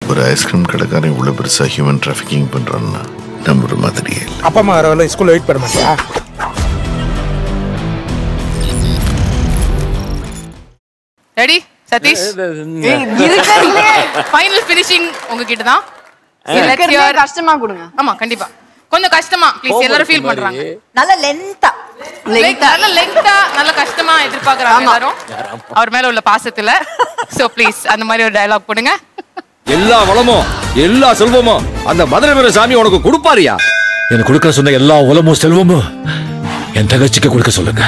ஒரு ஐஸ்கிரீம் கடைக்காரன் இவ்வளோ பெருசாக ஹியூமன் டிராஃபிக்கிங் பண்ணுறான்னா நம்புற மாதிரியே இல்லை அப்பா அம்மா வர வரல ஸ்கூல்ல வெயிட் பண்ண மாட்டியா ரெடி சதீஷ் ஃபைனல் ஃபினிஷிங் உங்ககிட்ட தான் Select இருக்கிறதே your- கஷ்டமா கொடுங்க ஆமா கண்டிப்பா கொஞ்சம் கஷ்டமா ப்ளீஸ் எல்லாரும் ஃபீல் பண்றாங்க நல்ல லென்த்தா Like, நல்ல லெங்தா நல்ல கஷ்டமா எதிர்பார்க்கறாங்க எல்லாரும் அவர் மேல உள்ள பாசத்துல சோ ப்ளீஸ் அந்த மாதிரி ஒரு டயலாக் போடுங்க எல்லா வளமும் எல்லா செல்வமும் அந்த மதுரை வீர சாமி உனக்கு கொடுப்பாரியா எனக்கு கொடுக்க சொன்ன எல்லா உலமும் செல்வமும் என் தகச்சிக்கு கொடுக்க சொல்லுங்க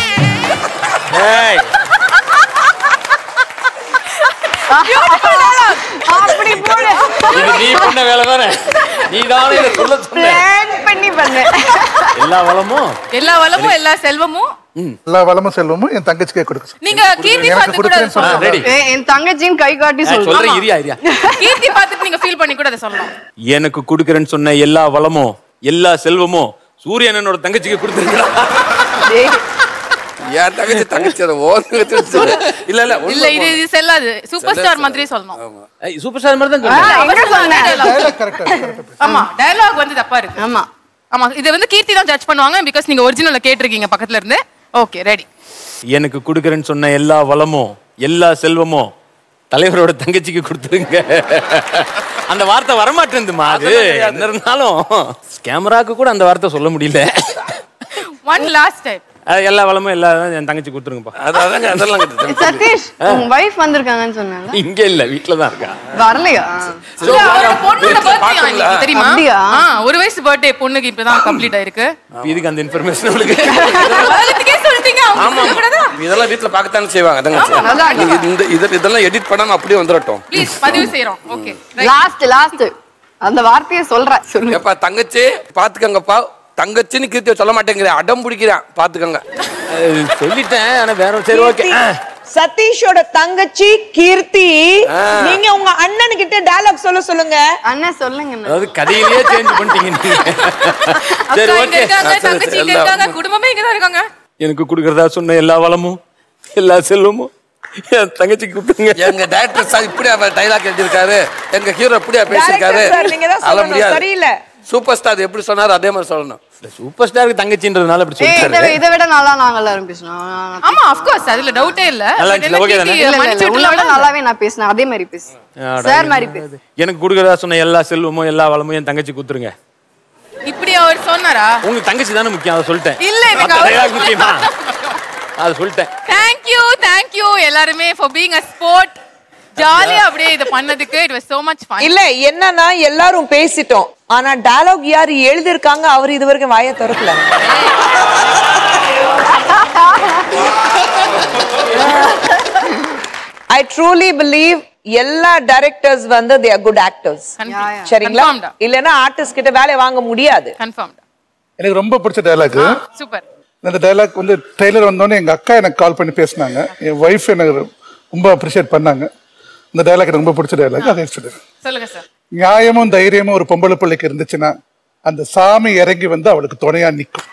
அப்படி போடு நீ பண்ண வேலை தானே நீ தானே இதை சொல்ல சொன்ன Plan பண்ணி பண்ணு எல்லா வளமும் எல்லா வளமும் எல்லா செல்வமும் எல்லா வளமும் செல்வமும் என் தங்கச்சிக்கே கொடுக்க சொல்லு. நீங்க கீர்த்தி எனக்கு பார்த்து கூட கொடுக்குறேன்னு சொல்லலாம். சொன்னா ரெடி ஏய், என் தங்கச்சியும் கை காட்டி சொல்லு சொல்றேன் இரியா இரியா கீர்த்தி பார்த்துட்டு நீங்க ஃபீல் பண்ணி கூட அதை சொல்லலாம் எனக்கு கொடுக்கறேன்னு சொன்ன எல்லா வளமும் எல்லா செல்வமும் சூரியன் என்னோட தங்கச்சிக்கு கொடுத்துருக்கா என் தங்கச்சி தங்கச்சி அதை ஓன் தங்கச்சி சொல்லு. இல்ல இல்ல இல்ல இது இது செல்லாது சூப்பர் ஸ்டார் மாதிரி சொல்லணும் சூப்பர் ஸ்டார் மாதிரி தான் ஆ, சொல்றேன். எங்க சொன்னேன் Dialogue correct ஆ இருக்கு. ஆமா டயலாக் வந்து தப்பா இருக்கு ஆமா ஆமா இது வந்து கீர்த்தி தான் ஜட்ஜ் பண்ணுவாங்க பிகாஸ் நீங்க ஒரிஜினல்ல கேட்டிருக்கீங்க பக்கத்துல இருந்து ஓகே ரெடி எனக்கு கொடுக்கறேன்னு சொன்ன எல்லா வளமும் எல்லா செல்வமும் தலைவரோட தங்கச்சிக்கு கொடுத்துருங்க அந்த வார்த்தை வரமாட்டேங்குதுமா அது என்ன இருந்தாலும் கேமராக்கு கூட அந்த வார்த்தை சொல்ல முடியல ஒன் லாஸ்ட் டைம் அது எல்லா வளமும் எல்லா என் தங்கச்சி கொடுத்துருங்கப்பா அதான் அதெல்லாம் கிடையாது. சதீஷ் உங்க வைஃப் வந்திருக்காங்கன்னு சொன்னால இங்க இல்ல வீட்டுல தான் இருக்கா வரலையா பொண்ணோட birthday அன்னைக்கு, தெரியுமா அப்படியா? ஆ, ஒரு வயசு பர்த்டே பொண்ணுக்கு இப்பதான் கம்ப்ளீட் ஆயிருக்கு இப்ப இதுக்கு அந்த இன்ஃபர்மேஷன் உங்களுக்கு முதல்லத்துக்கே சொல்லிட்டீங்க அவங்க ஆமா சொல்லக்கூடாதா இதெல்லாம் வீட்டுல பார்க்கத்தானே செய்வாங்க தங்கச்சி அதான். நீங்க இந்த இத- இதெல்லாம் எடிட் பண்ணாம அப்படியே வந்துடட்டும் ப்ளீஸ் பதிவு செய்யறோம் ஓகே லாஸ்ட் லாஸ்ட் அந்த வார்த்தையை சொல்ற சொல்லு ஏப்பா தங்கச்சி பாத்துக்கங்கப்பா தங்கச்சின்னு கீர்த்தியை சொல்ல மாட்டேங்கிறேன் அடம் பிடிக்கிறேன் பாத்துக்கங்க அஹ் சொல்லிட்டேன் ஆனா வேற ஒரு- சரி ஓகே சதீஷோட தங்கச்சி கீர்த்தி நீங்க உங்க அண்ணன் கிட்ட டயலாக் சொல்ல சொல்லுங்க அண்ணன் சொல்லுங்க அண்ணா. அதாவது கதையிலேயே சேஞ்ச் பண்ணிட்டீங்க நீங்க. சரி அக்கா இங்க ஓகே இருக்காங்க தங்கச்சி இங்க இருக்காங்க குடும்பமே இங்க தான் இருக்காங்க எனக்கு கொடுக்கறதா சொன்ன எல்லா வளமும் எல்லா செல்வமும் என் தங்கச்சிக்கு கொடுத்துருங்க எங்க டேரக்டர் சார் இப்படி அவர் டைலாக் எழுதியிருக்காரு எங்க ஹீரோ இப்படியா பேசியிருக்காரு Director sir, நீங்க தான் அதெல்லாம் சொல்லணும். முடியாது. சரியில்லை. சூப்பர் ஸ்டார் எப்படி சொன்னாரு அதே மாதிரி சொல்லணும் சூப்பர் ஸ்டாருக்கு தங்கச்சின்றதுனால அப்படி ஏய் இதை சொல்லிட்டாரு இதை விட நல்லா நாங்க எல்லாரும் பேசணும் ஆமா ஆஃப் கோர்ஸ் அதுல டவுட்டே இல்ல நல்லா But இருந்துச்சுல, என்ன okay தானே? கீர்த்தி இல்ல, இல்ல, மன்னிச்சு இல்ல, உன்னை விட விட்டுலாம் நல்லாவே நான் பேசினேன் அதே மாதிரி பேசு ஆடா, சார் மாதிரி பேசு எனக்கு கொடுக்கறதா சொன்ன எல்லா செல்வமும் எல்லா வளமும் என் தங்கச்சி கொடுத்துருங்க இப்படி அவர் சொன்னாரா உங்களுக்கு தங்கச்சி தானே முக்கியம் அதை சொல்லிட்டேன் இல்ல, எனக்கு மத்த அவர் dialogue முக்கியமா அதை சொல்லிட்டேன் தேங்க் யூ தேங்க் யூ எல்லாருமே ஃபார் பீயிங் அ ஸ்போர்ட் ஜாலியா அப்படியே இது பண்ணதுக்கு it was so much fun இல்ல என்னன்னா எல்லாரும் பேசிட்டோம் ஆனா டயலாக் யார் எழுதிருக்காங்க அவர் இது வரைக்கும் வாயை திறக்கல ஐ ட்ரூலி பிலீவ் எல்லா டைரக்டர்ஸ் வந்து தே ஆர் குட் ஆக்டர்ஸ் சரிங்களா Confirmed. இல்லனா ஆர்டிஸ்ட் கிட்ட வேலை வாங்க முடியாது கன்ஃபார்ம் எனக்கு ரொம்ப பிடிச்ச டைலாக் சூப்பர் இந்த டைலாக் வந்து ட்ரெய்லர் வந்தோடனே எங்க அக்கா எனக்கு கால் பண்ணி பேசினாங்க என் ஒய்ஃப் எனக்கு ரொம்ப அப்ரிஷியேட் பண்ணாங்க இந்த டைலாக் எனக்கு ரொம்ப பிடிச்ச டைலாக் அதை சொல்லுங்க சொல்லுங்க சார் நியாயமும் தைரியமும் ஒரு பொம்பளை பிள்ளைக்கு இருந்துச்சுன்னா அந்த சாமி இறங்கி வந்து அவளுக்கு துணையா நிற்கும்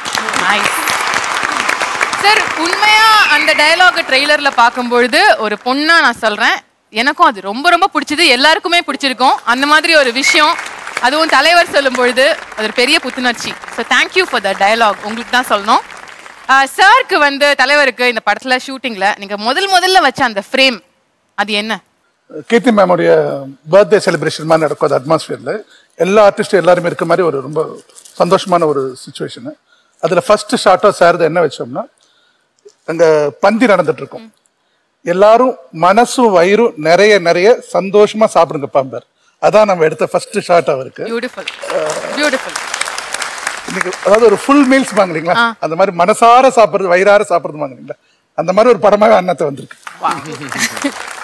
சார் உண்மையா அந்த டயலாக் ட்ரெய்லர்ல பார்க்கும்பொழுது ஒரு பொண்ணா நான் சொல்றேன் எனக்கும் அது ரொம்ப ரொம்ப பிடிச்சது எல்லாருக்குமே பிடிச்சிருக்கும் அந்த மாதிரி ஒரு விஷயம் அதுவும் தலைவர் சொல்லும் பொழுது அது ஒரு பெரிய புத்துணர்ச்சி so thank you for the dialogue உங்களுக்கு தான் சொல்லணும் சாருக்கு வந்து தலைவருக்கு இந்த படத்துல ஷூட்டிங்ல நீங்க முதல் முதல்ல வச்ச அந்த ஃப்ரேம் அது என்ன கீர்த்தி மேமுடைய பர்த்டே செலிப்ரேஷன் மாதிரி நடக்கும் அது அட்மாஸ்பியர்ல எல்லா ஆர்டிஸ்டும் எல்லாருமே இருக்க மாதிரி ஒரு ரொம்ப சந்தோஷமான ஒரு சுச்சுவேஷனு அதுல ஃபர்ஸ்ட் ஷார்ட்டா சார் என்ன வச்சோம்னா அங்க பந்தி நடந்துட்டு இருக்கும் எல்லாரும் மனசும் வயிறும் நிறைய நிறைய சந்தோஷமா சாப்பிடுங்க பாம்பர் அதான் நம்ம எடுத்த ஃபர்ஸ்ட் ஷார்ட் அவருக்கு பியூட்டிஃபுல் பியூட்டிஃபுல் இன்னைக்கு அதாவது ஒரு ஃபுல் மீல்ஸ் வாங்குறீங்களா அந்த மாதிரி மனசார சாப்பிடுறது வயிறார சாப்பிடுறது வாங்குறீங்களா அந்த மாதிரி ஒரு படமாக அன்னத்தை வந்திருக்கு